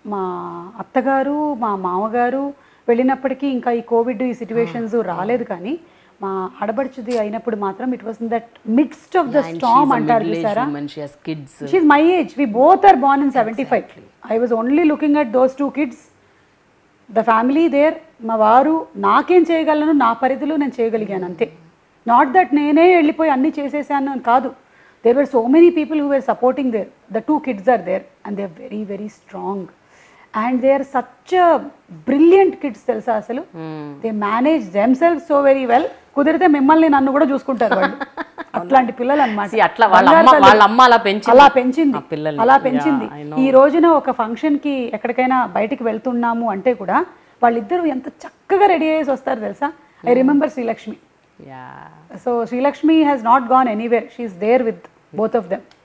మా అత్తగారు మా మామగారు వెళ్ళినప్పటికీ ఇంకా ఈ కోవిడ్ ఈ సిచ్యువేషన్స్ రాలేదు కానీ మా ఆడబడుచుది అయినప్పుడు మాత్రం it was that midst of the storm అంటారు చూసారా kids she my age we both are born in seventy five I was only looking at those two kids the family there మా వారు నాకేం చేయగలను నా పరిధిలో నేను చేయగలిగాను అంతే నాట్ దట్ నేనే వెళ్ళిపోయి అన్నీ చేసేసాను అని కాదు there were so many people who were supporting there the two kids are there and they are very very strong and they are such brilliant kids తెలుసా అసలు they manage them self so very well కుదిరితే మిమ్మల్ని నన్ను కూడా చూసుకుంటారు వాళ్ళు అట్లాంటి పిల్లలు అనమాట See, అట్లా వాళ్ళ అమ్మ వాళ్ళ అమ్మ అలా పెంచింది అలా పెంచింది ఆ పిల్లల్ని. అలా పెంచింది Yeah, I know. ఈ రోజున ఒక ఫంక్షన్ కి ఎక్కడికైనా బయటికి వెళ్తున్నాము అంటే కూడా వాళ్ళిద్దరూ ఎంత చక్కగా రెడీ అయ్యేసి వస్తారు తెలుసా I remember Srilakshmi yeah so Srilakshmi has not gone anywhere she's there with both of them